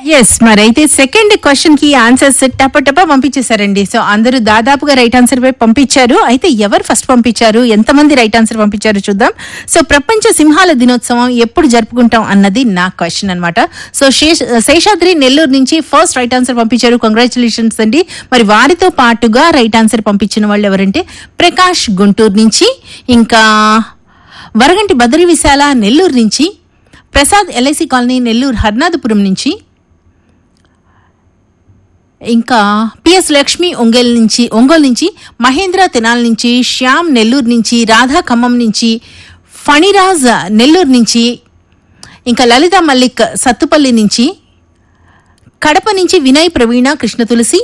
yes మరైతే second question కి answers టపటప పంపించేశారండి సో అందరూ దాదాపుగా రైట్ ఆన్సర్ వైపు పంపించారు అయితే ఎవరు ఫస్ట్ పంపించారు ఎంతమంది రైట్ ఆన్సర్ పంపించారు చూద్దాం సో ప్రపంచ సింహాల దినోత్సవం ఎప్పుడు జరుపుకుంటాం అన్నది నా క్వశ్చన్ అన్నమాట సో శేష- శేషాద్రి నెల్లూరు నుంచి ఫస్ట్ రైట్ ఆన్సర్ పంపించారు కంగ్రాచులేషన్స్ అండి మరి వారితో పాటుగా రైట్ ఆన్సర్ పంపించిన వాళ్ళు ఎవరంటే ప్రకాష్ గుంటూరు నుంచి ఇంకా వరగంటి బద్రి విశాల నెల్లూరు నుంచి ప్రసాద్ ఎల్ఐసి కాలనీ నెల్లూరు హర్నాథపురం నుంచి ఇంకా పిఎస్ లక్ష్మి ఒంగోలు నుంచి ఒంగోలు నుంచి మహేంద్ర తెనాల్ నుంచి శ్యామ్ నెల్లూరు నుంచి రాధా ఖమ్మం నుంచి ఫణిరాజ్ నెల్లూరు నుంచి ఇంకా లలిత మల్లిక్ సత్తుపల్లి నుంచి కడప నుంచి వినయ్ ప్రవీణ కృష్ణ తులసి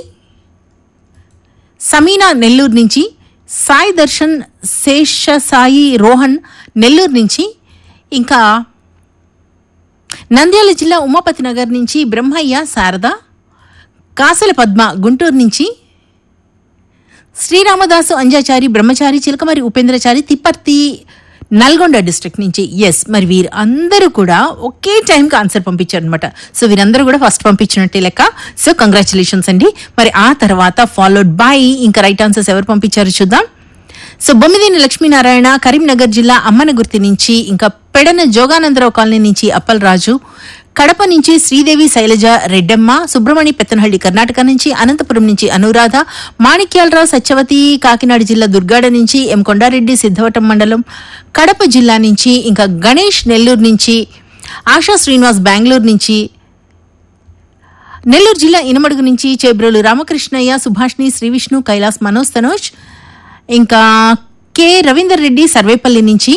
సమీనా నెల్లూరు నుంచి సాయి దర్శన్ శేష సాయి రోహన్ నెల్లూరు నుంచి ఇంకా నంద్యాల జిల్లా ఉమాపతి నగర్ నుంచి బ్రహ్మయ్య శారద కాసల పద్మ గుంటూరు నుంచి శ్రీరామదాసు అంజాచారి బ్రహ్మచారి చిలకమరి ఉపేంద్రచారి తిప్పర్తి నల్గొండ డిస్ట్రిక్ట్ నుంచి ఎస్ మరి వీరు అందరూ కూడా ఒకే టైంకి ఆన్సర్ పంపించారు అనమాట సో వీరందరూ కూడా ఫస్ట్ పంపించినట్టే లెక్క సో కంగ్రాచులేషన్స్ అండి మరి ఆ తర్వాత ఫాలోడ్ బై ఇంకా రైట్ ఆన్సర్స్ ఎవరు పంపించారు చూద్దాం సో బొమ్మిదేని లక్ష్మీనారాయణ కరీంనగర్ జిల్లా అమ్మనగుర్తి నుంచి ఇంకా పెడన జోగానందరావు కాలనీ నుంచి అప్పలరాజు కడప నుంచి శ్రీదేవి శైలజ రెడ్డమ్మ సుబ్రమణి పెత్తనహళ్లి కర్ణాటక నుంచి అనంతపురం నుంచి అనురాధ మాణిక్యాలరావు సత్యవతి కాకినాడ జిల్లా దుర్గాడ నుంచి ఎం కొండారెడ్డి సిద్ధవటం మండలం కడప జిల్లా నుంచి ఇంకా గణేష్ నెల్లూరు నుంచి ఆశా శ్రీనివాస్ బెంగళూరు నుంచి నెల్లూరు జిల్లా ఇనమడుగు నుంచి చేబ్రోలు రామకృష్ణయ్య సుభాష్ని శ్రీవిష్ణు కైలాస్ మనోజ్ తనోజ్ ఇంకా కె రవీందర్ రెడ్డి సర్వేపల్లి నుంచి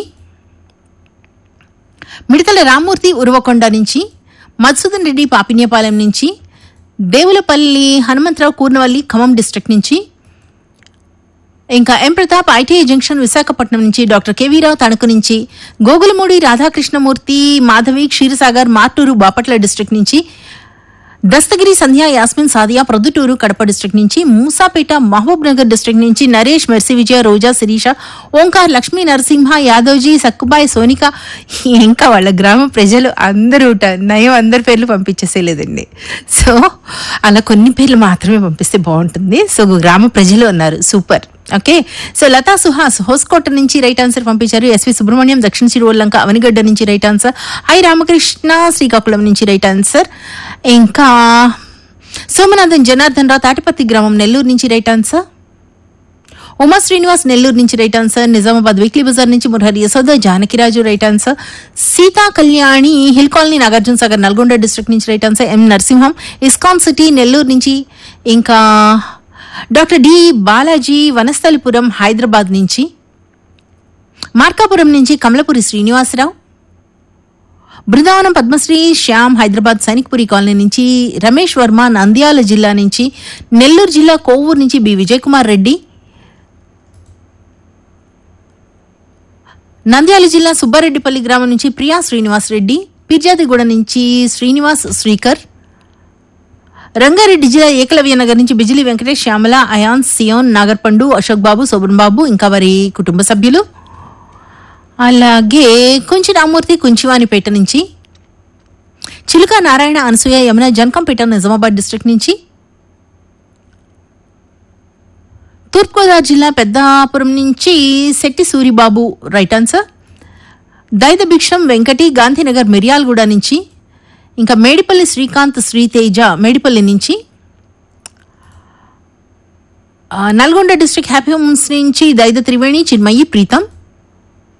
మిడతల రామ్మూర్తి ఉరవకొండ నుంచి మధుసూదన్ రెడ్డి పాపిన్యపాలెం నుంచి దేవులపల్లి హనుమంతరావు కూర్నవల్లి ఖమ్మం డిస్ట్రిక్ట్ నుంచి ఇంకా M Pratap ITI junction Visakhapatnam నుంచి డాక్టర్ కేవీరావు తణుకు నుంచి గోగులమూడి రాధాకృష్ణమూర్తి మాధవి క్షీరసాగర్ మార్టూరు బాపట్ల డిస్ట్రిక్ట్ నుంచి దస్తగిరి సంధ్య యాస్మిన్ సాదియా ప్రొద్దుటూరు కడప డిస్ట్రిక్ట్ నుంచి మూసాపేట మహబూబ్ నగర్ డిస్ట్రిక్ట్ నుంచి నరేష్ మెర్సి విజయ రోజా శిరీష ఓంకార్ లక్ష్మీ నరసింహ యాదవ్జీ సక్కుబాయ్ సోనిక ఇంకా వాళ్ళ గ్రామ ప్రజలు అందరూ ట- నయం అందరి పేర్లు పంపించేసేలేదండి సో అలా కొన్ని పేర్లు మాత్రమే పంపిస్తే బాగుంటుంది సో గ్రామ ప్రజలు అన్నారు super okay so Latha Suhas Hoskote నుంచి రైట్ ఆన్సర్ పంపించారు ఎస్వి సుబ్రహ్మణ్యం దక్షిణ శ్రీవల్లంక అవనిగడ్డ నుంచి right answer I Ramakrishna Srikakulam నుంచి రైట్ ఆన్సర్ ఇంకా సోమనాథన్ జనార్దన్ రావు తాటిపత్తి గ్రామం నెల్లూరు నుంచి రైట్ ఆన్సర్ ఉమా శ్రీనివాస్ నెల్లూరు నుంచి right answer Nizamabad weekly bazaar నుంచి Murahari Yashoda Janakiraju right answer Sita Kalyani hill colony Nagarjuna Sagar Nalgonda district నుంచి right answer M Narasimham ISKCON city Nellore నుంచి ఇంకా డాక్టర్ డి బాలాజీ వనస్థలిపురం హైదరాబాద్ నుంచి మార్కాపురం నుంచి కమలపురి శ్రీనివాసరావు బృందావనం పద్మశ్రీ శ్యామ్ హైదరాబాద్ సైనిక్పురి కాలనీ నుంచి రమేష్ వర్మ నంద్యాల జిల్లా నుంచి నెల్లూరు జిల్లా కోవూరు నుంచి బి విజయ్ కుమార్ రెడ్డి నంద్యాల జిల్లా సుబ్బారెడ్డిపల్లి గ్రామం నుంచి ప్రియా శ్రీనివాస్ రెడ్డి పిర్జాదిగూడ నుంచి శ్రీనివాస్ శ్రీకర్ రంగారెడ్డి జిల్లా ఏకలవ్య నగర్ నుంచి బిజిలి వెంకటేష్ శ్యామల అయాన్ సియోన్ నాగర్పండు అశోక్ బాబు శోభన్ బాబు ఇంకా వారి కుటుంబ సభ్యులు అలాగే కుంచి రామూర్తి కుంచివానిపేట నుంచి చిలుక నారాయణ అనసూయ యమున జనకంపేట నిజామాబాద్ డిస్ట్రిక్ట్ నుంచి తూర్పుగోదావరి జిల్లా పెద్దాపురం నుంచి శెట్టి సూరిబాబు రైట్ ఆన్సర్ దైద భిక్షం వెంకటి గాంధీనగర్ మిర్యాలగూడ నుంచి ఇంకా మేడిపల్లి శ్రీకాంత్ శ్రీతేజ మేడిపల్లి నుంచి ఆ, నల్గొండ డిస్ట్రిక్ట్ హ్యాపీ హోమ్స్ నుంచి దైద త్రివేణి చిన్మయి ప్రీతం